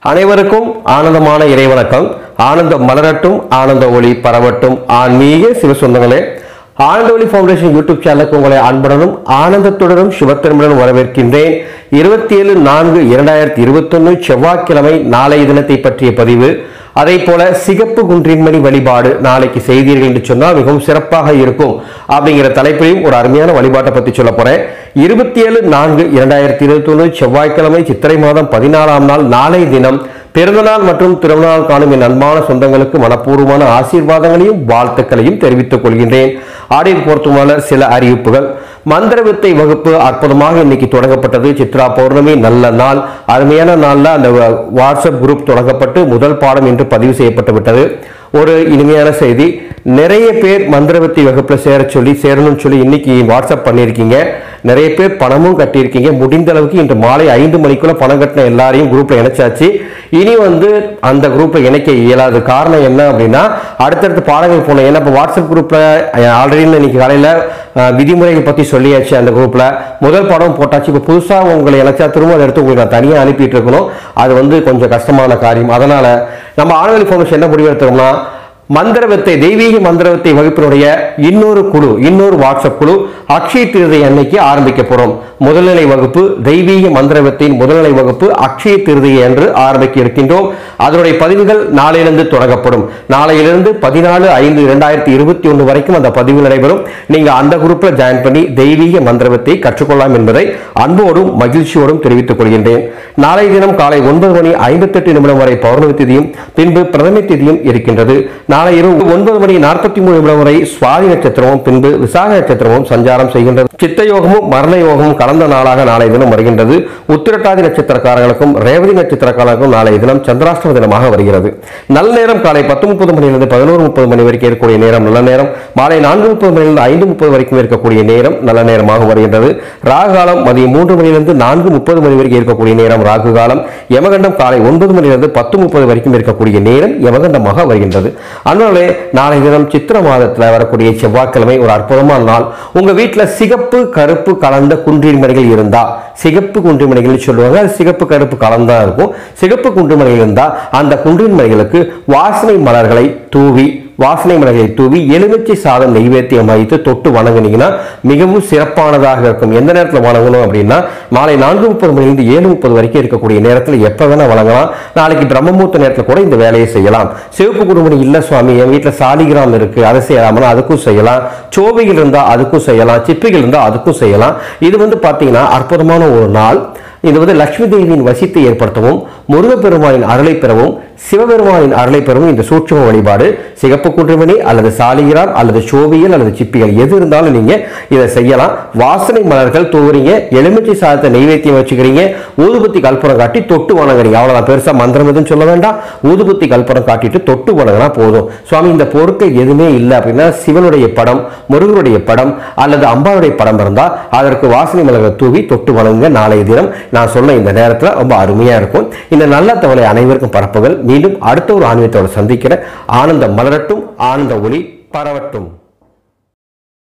அனைவருக்கும் ஆனந்தமான இறைவணக்கம் ஆனந்தம் மலரட்டும் ஆனந்த ஒளி பரவட்டும் ஆன்மீக சிவசொந்தங்களே ஆனந்த ஒளி ஃபவுண்டேஷன் யூடியூப் சேனலுக்கு உங்களை அன்புடனும் ஆனந்தத்துடனும் சிவத்திறமுடனும் வரவேற்கின்றேன் இருபத்தி ஏழு நான்கு இரண்டாயிரத்தி இருபத்தொன்னு செவ்வாய்க்கிழமை நாளைய தினத்தை பற்றிய பதிவு அதே போல சிகப்பு குன்றின்மணி வழிபாடு நாளைக்கு செய்தீர்கள் என்று சொன்னால் மிகவும் சிறப்பாக இருக்கும் அப்படிங்கிற தலைப்பிலையும் ஒரு அருமையான வழிபாட்டை பத்தி சொல்ல போறேன் இருபத்தி ஏழு நான்கு இரண்டாயிரத்தி இருபத்தி ஒன்று செவ்வாய்க்கிழமை சித்திரை மாதம் பதினாலாம் நாள் நாளை தினம் பிறந்தநாள் மற்றும் திருமணநாள் காணும் என் அன்பான சொந்தங்களுக்கு மனப்பூர்வமான ஆசீர்வாதங்களையும் வாழ்த்துக்களையும் தெரிவித்துக் கொள்கின்றேன் ஆடியில் பொறுத்துமான சில அறிவிப்புகள் மந்திரவித்தை வகுப்பு அற்புதமாக இன்னைக்கு தொடங்கப்பட்டது சித்ரா பௌர்ணமி நல்ல நாள் அருமையான நாள்ல அந்த வாட்ஸ்அப் குரூப் தொடங்கப்பட்டு முதல் பாடம் என்று பதிவு செய்யப்பட்டு விட்டது ஒரு இனிமையான செய்தி நிறைய பேர் மந்திரவத்தி வகுப்புல சேர சொல்லி சேரணும்னு சொல்லி இன்னைக்கு வாட்ஸ்அப் பண்ணியிருக்கீங்க நிறைய பேர் பணமும் கட்டியிருக்கீங்க முடிந்த அளவுக்கு இன்று மாலை ஐந்து மணிக்குள்ள பணம் கட்டின எல்லாரையும் குரூப்ல இணைச்சாச்சு இனி வந்து அந்த குரூப்ல இணைக்க இயலாது காரணம் என்ன அப்படின்னா அடுத்தடுத்த பாடங்கள் போனோம் ஏன்னா இப்போ வாட்ஸ்அப் குரூப்ல ஆல்ரெடி இன்னைக்கு காலையில அஹ், விதிமுறைகள் பத்தி சொல்லியாச்சு அந்த குரூப்ல முதல் பாடம் போட்டாச்சு இப்போ புதுசா உங்களை இணைச்சா திரும்ப அதை எடுத்து உங்களுக்கு நான் தனியாக அனுப்பிட்டு இருக்கணும் அது வந்து கொஞ்சம் கஷ்டமான காரியம் அதனால நம்ம ஆனவெளி ஃபவுண்டேஷன் என்ன முடிவு எடுத்தோம்னா மந்திரவத்தை தெய்வீக மந்திரவத்தை வகுப்பினுடைய இன்னொரு குழு இன்னொரு வாட்ஸ்அப் குழு அக்ஷய திருதை அன்னைக்கு ஆரம்பிக்க போறோம் முதல்நிலை வகுப்பு தெய்வீக மந்திரவத்தின் முதல்நிலை வகுப்பு அக்ஷய திருதை என்று ஆரம்பிக்க இருக்கின்றோம் அதனுடைய பதிவுகள் நாளையிலிருந்து தொடங்கப்படும் நாளையிலிருந்து பதினாலு ஐந்து இரண்டாயிரத்தி இருபத்தி ஒன்று வரைக்கும் அந்த பதிவு நடைபெறும் நீங்க அந்த குரூப்ல ஜாயின் பண்ணி தெய்வீக மந்திரவத்தை கற்றுக்கொள்ளலாம் என்பதை அன்போடும் மகிழ்ச்சியோடும் தெரிவித்துக் கொள்கின்றேன் நாளை தினம் காலை ஒன்பது மணி ஐம்பத்தெட்டு நிமிடம் வரை பௌர்ணமி திதியும் பின்பு பிரதம திதியும் இருக்கின்றது நாளை இரவு ஒன்பது மணி நாற்பத்தி மூணு நிமிடம் வரை சுவாதி நட்சத்திரமும் பின்பு விசாக நட்சத்திரமும் சஞ்சாரம் செய்கின்றது சித்த யோகமும் மரண யோகமும் கலந்த நாளாக நாளை தினம் வருகின்றது உத்திரட்டாதி நட்சத்திரக்காரர்களுக்கும் ரேவதி நட்சத்திரக்காரர்களுக்கும் நாளை தினம் சந்திராஷ்டம தினமாக வருகிறது நல்ல நேரம் காலை பத்து முப்பது மணியிலிருந்து பதினோரு முப்பது மணி வரைக்கும் இருக்கக்கூடிய நேரம் நல்ல நேரம் மாலை நான்கு முப்பது மணியிலிருந்து ஐந்து முப்பது வரைக்கும் இருக்கக்கூடிய நேரம் நல்ல நேரமாக வருகின்றது ராகு காலம் மதியம் மூன்று மணியிலிருந்து நான்கு முப்பது மணி வரைக்கும் இருக்கக்கூடிய நேரம் ராகு காலம் யமகண்டம் காலை ஒன்பது மணியிலிருந்து பத்து முப்பது வரைக்கும் இருக்கக்கூடிய நேரம் யமகண்டமாக வருகின்றது அதனாலே நாளை தினம் சித்திர மாதத்தில் வரக்கூடிய செவ்வாய்க்கிழமை ஒரு அற்புதமான நாள் உங்க வீட்டில் சிகப்பு கருப்பு கலந்த குன்றின் மணிகள் இருந்தா சிகப்பு குன்றின் மணிகள் சொல்லுவாங்க அது சிகப்பு கருப்பு கலந்தா இருக்கும் சிகப்பு குன்று மணிகள் இருந்தா அந்த குன்றின் மணிகளுக்கு வாசனை மலர்களை தூவி வாசனை மலர்களை தூவி எலுமிச்சை சாதம் நெய்வேத்தியம் வைத்து தொட்டு வணங்குனீங்கன்னா மிகவும் சிறப்பானதாக இருக்கும் எந்த நேரத்தில் வணங்கணும் அப்படின்னா மாலை நான்கு முப்பது மணிலிருந்து ஏழு முப்பது வரைக்கும் இருக்கக்கூடிய நேரத்தில் எப்போ வேணா வணங்கலாம் நாளைக்கு பிரம்மமூர்த்த நேரத்தில் கூட இந்த வேலையை செய்யலாம் சிவப்பு குடும்பம் இல்ல சுவாமி என் வீட்டில் சாலிகிராம் இருக்கு அதை செய்யலாம்னா அதுக்கும் செய்யலாம் சோவைகள் இருந்தால் அதுக்கும் செய்யலாம் சிப்பிகள் இருந்தால் அதுக்கும் செய்யலாம் இது வந்து பார்த்தீங்கன்னா அற்புதமான ஒரு நாள் இது வந்து லட்சுமி தேவியின் வசித்தை ஏற்படுத்தவும் முருகப்பெருமானின் அருளை பெறவும் சிவபெருமானின் அருளை பெறவும் இந்த சூட்சும வழிபாடு சிகப்பு குன்றுமணி அல்லது சாலிகிராம் அல்லது சோவியல் அல்லது சிப்பிகள் எது இருந்தாலும் நீங்க இதை செய்யலாம் வாசனை மலர்கள் தூவுறீங்க எலுமிச்சை சாதத்தை நெய்வேத்தியம் வச்சுக்கிறீங்க ஊதுபத்தி கல்புரம் காட்டி தொட்டு வணங்குறீங்க அவ்வளவுதான் பெருசா மந்திரம் எதுவும் சொல்ல வேண்டாம் ஊதுபத்தி கல்புரம் காட்டிட்டு தொட்டு வணங்கினா போதும் சுவாமி இந்த பொருட்கள் எதுவுமே இல்லை அப்படின்னா சிவனுடைய படம் முருகனுடைய படம் அல்லது அம்பாவுடைய படம் இருந்தா அதற்கு வாசனை மலர்கள் தூவி தொட்டு வணங்குங்க நாளைய தினம் நான் சொன்ன இந்த நேரத்தில் ரொம்ப அருமையா இருக்கும் இந்த நல்ல தவளை அனைவருக்கும் பரப்புகள் மீண்டும் அடுத்த ஒரு ஆன்மீகத்தோட சந்திக்கிற ஆனந்தம் மலரட்டும் ஆனந்த ஒளி பரவட்டும்